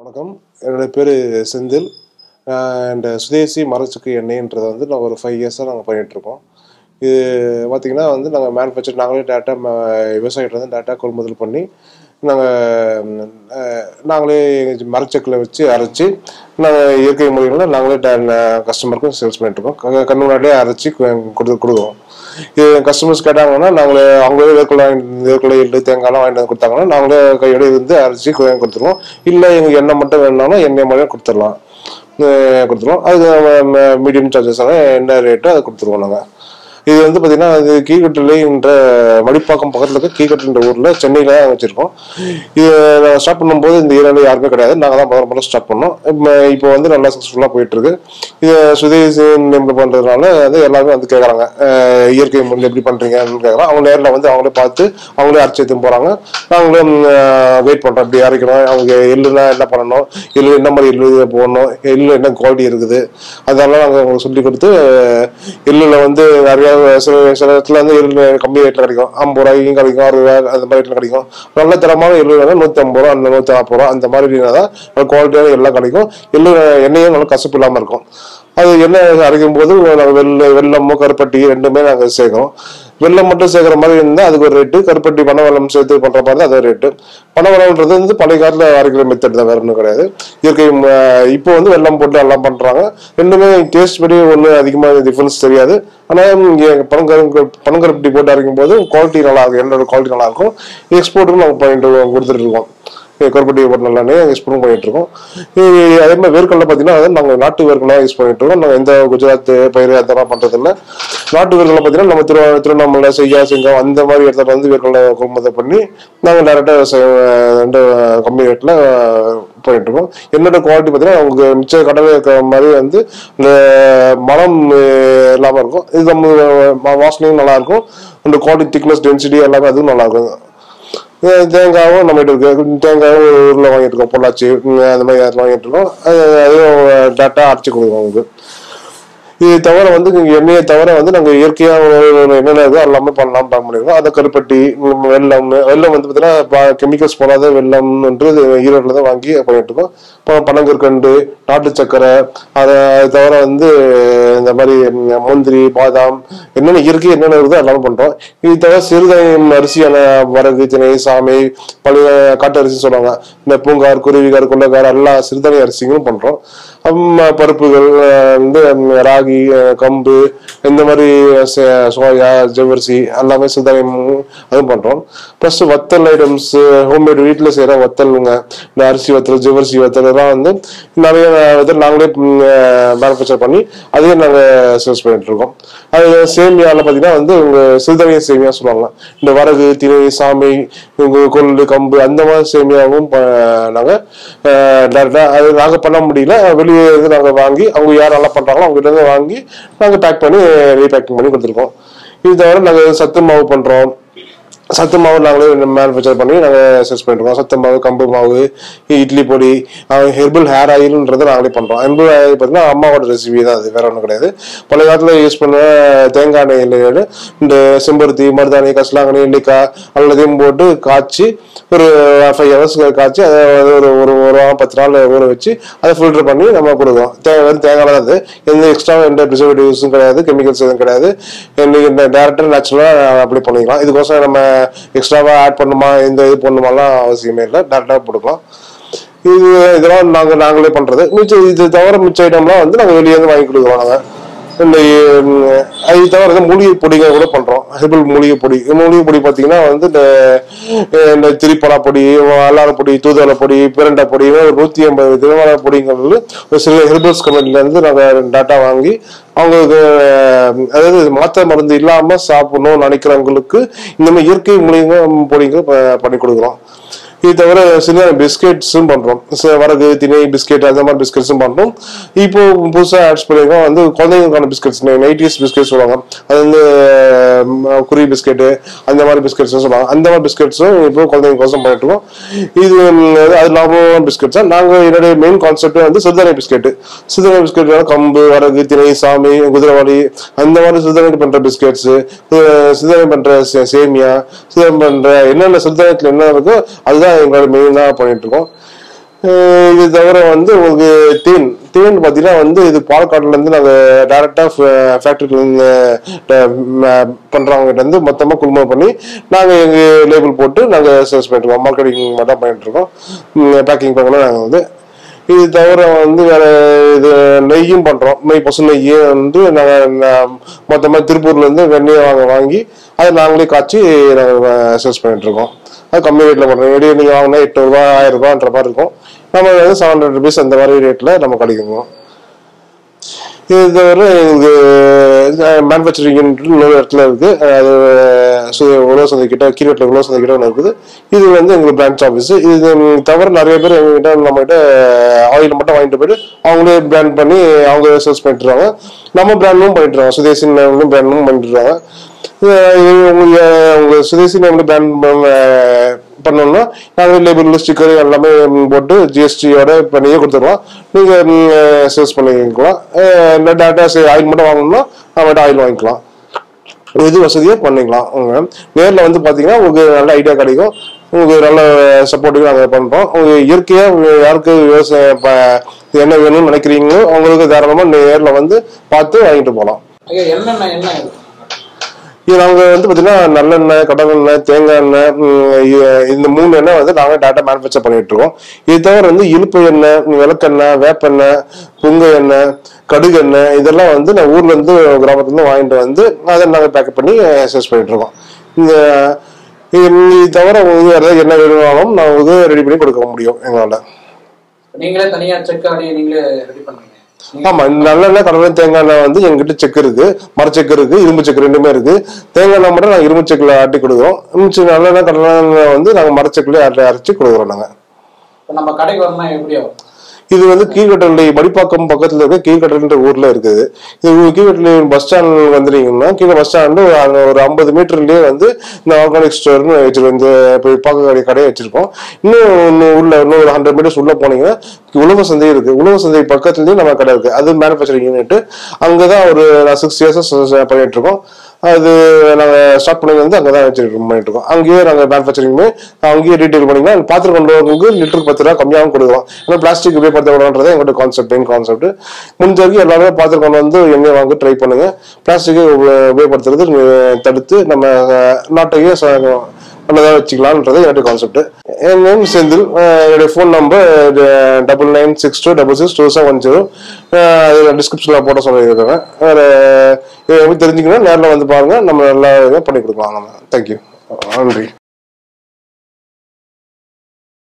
வணக்கம் என்னுடைய பேர் செந்தில் அண்ட் சுதேசி மரச்சுக்கு எண்ணெய்ன்றதை வந்து நான் ஒரு ஃபைவ் இயர்ஸாக நாங்கள் பண்ணிகிட்ருக்கோம் இது பார்த்திங்கன்னா வந்து நாங்கள் மேனுஃபேக்சர் நாங்களே டேட்டா விவசாயிகிட்ட டேட்டா கொள்முதல் பண்ணி நாங்கள் நாங்களே மரச்சக்கில் வச்சு அரைச்சி நாங்கள் இயற்கை முறைகளில் நாங்களே கஸ்டமருக்கும் சேல்ஸ் பண்ணிட்டுருக்கோம் க- கண்ணு முன்னாடியே அரைச்சி கு- கொடு கொடுக்குறோம் இது கஸ்டமர்ஸ் கேட்டாங்கன்னா நாங்களே அவங்களே வேர்க்கடலை வாங்கிட்டு வேர்க்கடலை எள்ளு தேங்காய்லாம் வாங்கிட்டு வந்து கொடுத்தாங்கன்னா நாங்களே கையோட இருந்து அரைச்சி கு- கொடுத்துருவோம் இல்லை எங்களுக்கு எண்ணெய் மட்டும் வேணும்னாலும் எண்ணெய் மாதிரியே கொடுத்துடலாம் அஹ் கொடுத்துருவோம் அதுக்கு மீடியம் சார்ஜஸ் எல்லாம் என்ன ரேட்டோ அதை கொடுத்துருவோம் நாங்கள் இது வந்து பார்த்தீங்கன்னா இது கீழ்கட்டிலைன்ற மடிப்பாக்கம் பக்கத்தில் இருக்க கீழ்கட்டுன்ற ஊரில் சென்னையில் வச்சுருக்கோம் இது நாங்கள் ஸ்டார்ட் பண்ணும்போது இந்த ஏரியாவில் யாருமே கிடையாது நாங்கள் தான் முதல்ல முதல்ல ஸ்டார்ட் பண்ணோம் இப்போ இப்போ வந்து நல்லா சக்ஸஸ்ஃபுல்லாக போயிட்டுருக்கு இது சுதேசி நேமில் பண்ணுறதுனால வந்து எல்லாருமே வந்து கேட்குறாங்க இயற்கை முறையில் எப்படி பண்ணுறீங்கன்னு கேட்குறாங்க அவங்க நேரில் வந்து அவங்களே பார்த்து அவங்களே அரைச்சி எடுத்துன்னு போகிறாங்க நாங்களும் வெயிட் பண்ணுறோம் இப்படி அரைக்கணும் அவங்க எள்ளுனா என்ன பண்ணணும் எள்ளு என்ன மாதிரி எள்ளு போடணும் எள்ளு என்ன குவாலிட்டி இருக்குது அதெல்லாம் நாங்கள் அவங்களுக்கு சொல்லி கொடுத்து எள்ளுல வந்து நிறைய சில சில இடத்துல வந்து எள்ளு கம்மி ரேட்டில் கிடைக்கும் ஐம்பது ரூபாய்க்கும் கிடைக்கும் அறுபது ரூபாய் அந்த மாதிரி ரேட்டில் கிடைக்கும் நல்ல தரமான எள்ளு வேணும் நூற்றி ஐம்பது ரூபா அந்த நூற்றி நாற்பது ரூபா அந்த மாதிரி தான் குவாலிட்டியான எல்லாம் கிடைக்கும் எள்ளு எண்ணெயும் நல்லா கசப்பு இல்லாமல் இருக்கும் அது எண்ணெய் அரைக்கும் போது நாங்கள் வெள்ளை வெள்ளமோ கருப்பட்டி ரெண்டுமே நாங்கள் சேர்க்கிறோம் வெள்ளம் மட்டும் சேர்க்குற மாதிரி இருந்தால் அதுக்கு ஒரு ரேட்டு கருப்பட்டி பனவெல்லம் சேர்த்து பண்ணுற மாதிரி தான் அது ஒரு ரேட்டு பனவெல்லம்ன்றது வந்து பழைய காலத்தில் அரைக்கிற மெத்தட் தான் வேற ஒன்றும் கிடையாது இயற்கை ம- இப்போ வந்து வெள்ளம் போட்டு எல்லாம் பண்ணுறாங்க ரெண்டுமே டேஸ்ட் படி ஒன்றும் அதிகமாக டிஃப்ரென்ஸ் தெரியாது ஆனால் இங்கே பனங்கரு பனங்கருப்பட்டி போட்டு அரைக்கும் போது குவாலிட்டி நல்லா இருக்கும் என்னோட குவாலிட்டி நல்லா இருக்கும் எக்ஸ்போர்ட்டும் நாங்கள் பண்ணிட்டு கொடுத்துட்டு இருக்கோம் கருப்பட்டி போட்டு நல்லானே எக்ஸ்போர்ட் பண்ணிட்டு இருக்கோம் இது அதே மாதிரி வேர்க்கடலை பார்த்தீங்கன்னா வந்து நாங்கள் நாட்டு வேர்க்கடலை யூஸ் பண்ணிட்டு இருக்கோம் நாங்கள் எந்த குஜராத் பயிர் அதெல்லாம் பண்ணுறது இல்லை நாட்டு வேர்க்கடலை பார்த்தீங்கன்னா நம்ம திரு திருவண்ணாமலை செய்யா செங்கம் அந்த மாதிரி இடத்துல வந்து வேர்க்கடலை கொள்முதல் பண்ணி நாங்கள் டேரெக்டாக ரெண்டு கம்மி ரேட்டில் பண்ணிட்டு இருக்கோம் என்னோட குவாலிட்டி பார்த்தீங்கன்னா அவங்க மிச்ச கடலை இருக்கிற மாதிரி வந்து இந்த மனம் இல்லாமல் இருக்கும் இது நம்ம வாசனையும் நல்லா இருக்கும் அந்த குவாலிட்டி திக்னஸ் டென்சிட்டி எல்லாமே அதுவும் நல்லா இருக்கும் அஹ் தேங்காயும் நம்ம இருக்கு தேங்காயும் ஊரில் வாங்கிட்டு இருக்கோம் பொள்ளாச்சி உம் அந்த மாதிரி இடத்துல வாங்கிட்டு இருக்கோம் அது அதுவும் டேட்டா அரைச்சி கொடுக்குறோம் உங்களுக்கு இது தவிர வந்து இங்க எண்ணெயை தவிர வந்து நாங்கள் இயற்கையாக என்னென்ன இருக்கோ எல்லாமே பண்ணலாம் பிளான் பண்ணியிருக்கோம் அதை கருப்பட்டி உம் வெல்லம் வெல்லம் வந்து பார்த்தீங்கன்னா கெமிக்கல்ஸ் போடாத வெல்லம்ன்றது ஈரோட்டில் தான் வாங்கி பண்ணிட்டு இருக்கோம் இப்போ பனங்கற்கண்டு நாட்டு சக்கரை அதை அது தவிர வந்து இந்த மாதிரி உம், முந்திரி பாதாம் என்னென்ன இயற்கை என்னென்ன இருக்குதோ எல்லாமே பண்ணுறோம் இது தவிர சிறுதானியம் அரிசியான வரகு திணை சாமை பழைய காட்டு அரிசி சொல்லுவாங்க இந்த பூங்கார் குருவிகார் கொள்ளைக்கார் எல்லா சிறுதானிய அரிசிகளும் பண்ணுறோம் பருப்புகள் அஹ், வந்து உம், ராகி அஹ், கம்பு இந்த மாதிரி ச- சோயா ஜவ்வரிசி எல்லாமே சிறுதானியம் அதுவும் பண்ணுறோம் ப்ளஸ் வத்தல் ஐட்டம்ஸ் ஹோம்மேட் வீட்டில் செய்கிற வத்தலுங்க இந்த அரிசி வத்தல் ஜவ்வரிசி வத்தல் எல்லாம் வந்து நிறைய வத்தல் நாங்களே மேனுஃபேக்சர் பண்ணி அதையும் நாங்கள் சேல்ஸ் பண்ணிட்டு இருக்கோம் அது சேமியாவில் பார்த்தீங்கன்னா வந்து உங்க சிறுதானிய சேமியா சொல்லுவாங்க இந்த வரகு திணை சாமை உங்க கொள்ளு கம்பு அந்த மாதிரி சேமியாவும் ப- நாங்க டேரெக்டாக அது நாங்கள் பண்ண முடியல வெளியே இருந்து நாங்கள் வாங்கி அவங்க யார் நல்லா பண்ணுறாங்களோ அவங்க கிட்ட இருந்து வாங்கி நாங்கள் பேக் பண்ணி ரீபேக்கிங் பண்ணி கொடுத்துருக்கோம் இது தவிர நாங்கள் சத்து மாவு பண்ணுறோம் சத்து மாவு நாங்களே மேனுஃபேக்சர் பண்ணி நாங்கள் சேல்ஸ் பண்ணிருக்கோம் சத்து மாவு கம்பு மாவு இட்லி பொடி ஹெர்பல் ஹேர் ஆயில்ன்றது நாங்களே பண்ணுறோம் ஹெர்பல் ஆயில் பார்த்தீங்கன்னா அம்மாவோட ரெசிபி தான் அது வேற ஒன்றும் கிடையாது பழைய காலத்தில் யூஸ் பண்ண தேங்காய் எண்ணெயில் இந்த செம்பருத்தி மருதாணி கசலாங்கண்ணி நெல்லிக்காய் எல்லாத்தையும் போட்டு காய்ச்சி ஒரு ஃபைவ் ஹவர்ஸ் காய்ச்சி அதை ஒரு ஒரு ஒரு வாரம் பத்து நாள் ஊற வச்சு அதை ஃபில்டர் பண்ணி நம்ம கொடுக்குறோம் தே வெறும் தேங்காய் தான் அது எந்த எக்ஸ்ட்ரா எந்த ப்ரிசர்வேட்டிவ்ஸும் கிடையாது கெமிக்கல்ஸ் எதுவும் கிடையாது இந்த டேரக்டர் நேச்சுரலாக அப்ளை பண்ணிக்கலாம் இதுக்கோசரம் நம்ம எக்ஸ்ட்ராவாக ஆட் பண்ணுமா இந்த இது பண்ணுமாலாம் அவசியமே இல்லை டேரக்டாக கொடுக்கலாம் இது இதெல்லாம் நாங்கள் நாங்களே பண்ணுறது மிச்சம் இது தவிர மிச்ச ஐட்டம்லாம் வந்து நாங்கள் வெளியே இருந்து வாங்கி கொடுக்குறோம் நாங்கள் இந்த உம், அது தவிர வந்து மூலிகை பொடிங்க கூட பண்ணுறோம் ஹெர்பல் மூலிகை பொடி மூலிகை பொடி பார்த்தீங்கன்னா வந்து இந்த அஹ், இந்த திரிப்பலா பொடி அல்லார பொடி தூதுவளை பொடி பிரண்டை பொடி ஒரு நூற்றி ஐம்பது விதமான பொடிங்கிறது ஒரு சில ஹெர்பல்ஸ் கம்பெனிலேருந்து நாங்கள் டாட்டா வாங்கி அவங்களுக்கு அஹ், அதாவது மாத்திரை மருந்து இல்லாமல் சாப்பிடணும்னு நினைக்கிறவங்களுக்கு இந்த மாதிரி இயற்கை மூலிகை பொடிங்க ப- பண்ணி கொடுக்குறோம் இது தவிர சில பிஸ்கெட்ஸும் பண்றோம் ச- வரகு திணை பிஸ்கெட் அந்த மாதிரி பிஸ்கெட்ஸும் பண்றோம் இப்போ புதுசா ஆட்ஸ் பண்ணிருக்கோம் வந்து குழந்தைங்களுக்கான பிஸ்கெட்ஸ் நைட்டிஸ் பிஸ்கெட் சொல்லுவாங்க அது வந்து ம், குருவி பிஸ்கெட்டு அந்த மாதிரி பிஸ்கெட்ஸ் சொல்லுவாங்க அந்த மாதிரி பிஸ்கெட்ஸும் இப்போ குழந்தைங்களுக்கோசம் பண்ணிட்டு இருக்கோம் இது ம், அது லாபம் பிஸ்கெட்ஸ் தான் நாங்கள் என்னுடைய மெயின் கான்செப்ட் வந்து சிறுதானிய பிஸ்கெட்டு சிறுதானிய பிஸ்கெட் கம்பு வரகு திணை சாமி குதிரைவாளி அந்த மாதிரி சிறுதானியம் பண்ற பிஸ்கெட்ஸ் சிறுதானியம் பண்ற சே- சேமியா சிறுதானியம் பண்ற என்னென்ன சிறுதானியத்தில் என்ன இருக்கோ அதுதான் எங்களோட மெயினாக பண்ணிட்டு இருக்கோம் அஹ் இது தவிர வந்து உங்களுக்கு தேன் தேன் பார்த்தீங்கன்னா வந்து இது பாலக்காடுல இருந்து நாங்கள் டேரெக்டாக ஃபேக்ட்ரியிலேருந்து பண்ணுறவங்ககிட்ட இருந்து மொத்தமாக குழுமம் பண்ணி நாங்கள் எங்கள் லேபிள் போட்டு நாங்கள் சேல்ஸ் பண்ணிட்டு இருக்கோம் மார்க்கெட்டிங் மட்டும் பண்ணிட்டு இருக்கோம் பேக்கிங் பண்ணலாம் நாங்கள் வந்து இது தவிர வந்து வேற இது நெய்யும் பண்றோம் நெய் பசு நெய் வந்து நாங்கள் மொத்தமாக திருப்பூர்ல இருந்து வெண்ணெய் வாங்க வாங்கி அதை நாங்களே காய்ச்சி நாங்கள் சேல்ஸ் பண்ணிட்டு இருக்கோம் அது கம்மி ரேட்ல பண்றோம் வெளியே நீங்க வாங்கினா எட்நூறுபா ஆயிரம் ரூபான்ற மாதிரி இருக்கும் நம்ம வந்து செவன் ஹண்ட்ரட் ருபீஸ் அந்த மாதிரி ரேட்ல நம்ம கிடைக்குங்க இது தவிர எங்களுக்கு மேனுஃபேக்சரிங் இன்னொரு இடத்துல இருக்கு அது சு- உழவு சந்தை கிட்ட கீழே உழவு சந்தை கிட்ட ஒன்று இருக்குது இது வந்து எங்களுக்கு பிரான்ச் ஆஃபீஸ் இது தவிர நிறைய பேர் எங்ககிட்ட நம்ம கிட்ட ஆயில் மட்டும் வாங்கிட்டு போயிட்டு அவங்களே பிராண்ட் பண்ணி அவங்க சேல்ஸ் பண்ணிட்டு இருக்காங்க நம்ம பிராண்டும் பண்ணிட்டு இருக்காங்க சுதேசி பிராண்டும் பண்ணிட்டு இருக்காங்க இது உங்களுக்கு உங்க சுதேசி நேம்ல பிராண்ட் பண்ணோம்னா நாங்கள் லேபிள் ஸ்டிக்கர் எல்லாமே போட்டு ஜிஎஸ்டியோட பண்ணியே கொடுத்துருவோம் நீங்கள் சேல்ஸ் பண்ணிக்கலாம் அஹ் இல்லை டேட்டா ஆயில் மட்டும் வாங்கணும்னா நம்மகிட்ட ஆயில் வாங்கிக்கலாம் இது வசதியாக பண்ணிக்கலாம் அவங்க நேரில் வந்து பார்த்தீங்கன்னா உங்களுக்கு நல்ல ஐடியா கிடைக்கும் உங்களுக்கு நல்ல சப்போர்ட்டிவாக நாங்கள் பண்ணுறோம் உங்களுக்கு இயற்கையாக யாருக்கு விவசாயம் ப- என்ன வேணும்னு நினைக்கிறீங்களோ அவங்களுக்கு தாராளமாக நேரில் வந்து பார்த்து வாங்கிட்டு போகலாம் ஐயா என்னென்ன எண்ணெய் இருக்கு இது நாங்கள் வந்து பார்த்தீங்கன்னா நல்லெண்ணெய் கடலெண்ணெய் தேங்காய் எண்ணெய் உம், இ- இந்த மூணு எண்ணெய் வந்து நாங்கள் டேட்டா மேனுஃபேக்சர் பண்ணிட்டு இருக்கோம் இது தவிர வந்து இழுப்பு எண்ணெய் விளக்கெண்ணெய் வேப்பெண்ணெய் புங்க எண்ணெய் கடுகு எண்ணெய் இதெல்லாம் வந்து நான் ஊர்ல இருந்து கிராமத்துல இருந்து வாங்கிட்டு வந்து அதை நாங்கள் பேக்கப் பண்ணி சேல்ஸ் பண்ணிட்டு இருக்கோம் இந்த இது இது தவிர உங்களுக்கு வேற ஏதாவது என்ன வேணும்னாலும் நான் உங்களுக்கு ரெடி பண்ணி கொடுக்க முடியும் எங்களால் நீங்களே தனியா செக் ஆடி நீங்களே ரெடி பண்றீங்க நீங்க- ஆமா இந்த நல்லெண்ணெய் கடலெண்ணெய் தேங்காய் எண்ணெய் வந்து எங்கிட்ட செக் இருக்கு மரச்செக்கு இருக்கு இரும்பு செக்கு ரெண்டுமே இருக்கு தேங்காய் எண்ணெய் மட்டும் நாங்கள் இரும்பு செக்கில் ஆட்டி கொடுக்குறோம் மிச்சம் நல்லெண்ணெய் கடலெண்ணெய் வந்து நாங்கள் மரச்செக்கிலே ஆட்டி அரைச்சி கொடுக்குறோம் நாங்கள் இப்ப நம்ம கடைக்கு வரணும்னா எப்படி ஆகும் இது வந்து கீழ்கட்டளை மடிப்பாக்கம் பக்கத்துல இருக்க கீழ்கட்டளைன்ற ஊர்ல இருக்குது இது கீழ்கட்டளை பஸ் ஸ்டாண்ட் வந்துட்டீங்கன்னா கீழே பஸ் ஸ்டாண்டு ஒரு ஐம்பது மீட்டர்லயே வந்து இந்த ஆர்கானிக் ஸ்டோர்னு வச்சிருக்கோம் இந்த இப்போ பாக்க கடை கடையை வச்சிருக்கோம் இன்னும் இன்னும் உள்ள இன்னும் ஒரு ஹண்ட்ரட் மீட்டர்ஸ் உள்ள போனீங்கன்னா உழவு சந்தை இருக்கு உழவு சந்தை பக்கத்துலயும் நம்ம கடை இருக்கு அது மேனுஃபேக்சரிங் யூனிட் அங்கதான் ஒரு சிக்ஸ் இயர்ஸ் பண்ணிட்டு இருக்கோம் அது நாங்கள் ஸ்டார்ட் பண்ணது வந்து அங்கே தான் வச்சு பண்ணிட்டு இருக்கோம் அங்கேயே நாங்கள் மேனுஃபேக்சரிங் அங்கேயே ரீட்டைல் பண்ணிக்கலாம் பாத்திரம் கொண்டு வரவங்களுக்கு லிட்டருக்கு பத்து ரூபா கம்மியாகவும் கொடுக்கலாம் ஏன்னா பிளாஸ்டிக் உபயோகப்படுத்தக்கூடாதுன்றது எங்களோட கான்செப்ட் மெயின் கான்செப்ட் முடிஞ்ச வரைக்கும் எல்லாருமே பாத்திரம் கொண்டு வந்து எண்ணெய் வாங்க ட்ரை பண்ணுங்க பிளாஸ்டிக்கை உபயோகப்படுத்துறது அஹ், தடுத்து நம்ம அஹ், நாட்டையே ச- நல்லதாக வச்சுக்கலாம்ன்றது என்னுடைய கான்செப்ட் என் நேம் செந்தில் அஹ், என்னுடைய phone number double nine six two double six two seven one zero அதில் டிஸ்கிரிப்ஷனில் போட சொல்லியிருக்காங்க வேறு எப்படி தெரிஞ்சுக்கணும் நேரில் வந்து பாருங்கள் நம்ம நல்லா இதாக பண்ணி கொடுக்கலாம் நம்ம தேங்க்யூ நன்றி